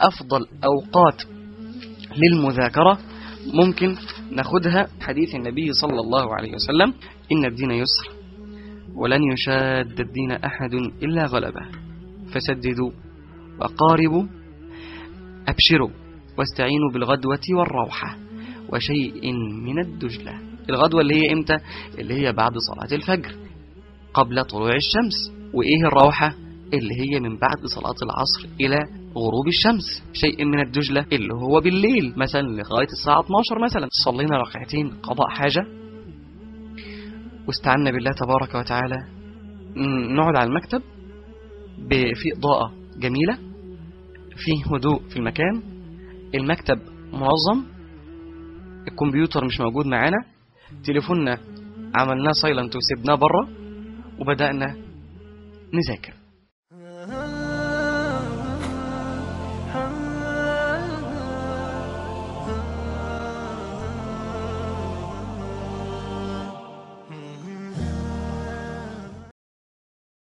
أفضل أوقات للمذاكرة ممكن ناخدها حديث النبي صلى الله عليه وسلم إن الدين يسر ولن يشاد الدين أحد إلا غلبه فسددوا وقاربوا أبشروا واستعينوا بالغدوة والروحة وشيء من الدجلة الغدوة اللي هي إمتى اللي هي بعد صلاة الفجر قبل طلوع الشمس وإيه الروحة اللي هي من بعد صلاة العصر إلى غروب الشمس شيء من الدجلة اللي هو بالليل مثلا لغاية الساعة 12 مثلا صلينا ركعتين قضاء حاجة واستعنا بالله تبارك وتعالى نقعد على المكتب في إضاءة جميلة في هدوء في المكان المكتب منظم الكمبيوتر مش موجود معانا تليفوننا عملناه سايلنت وسيبناه بره وبدأنا نذاكر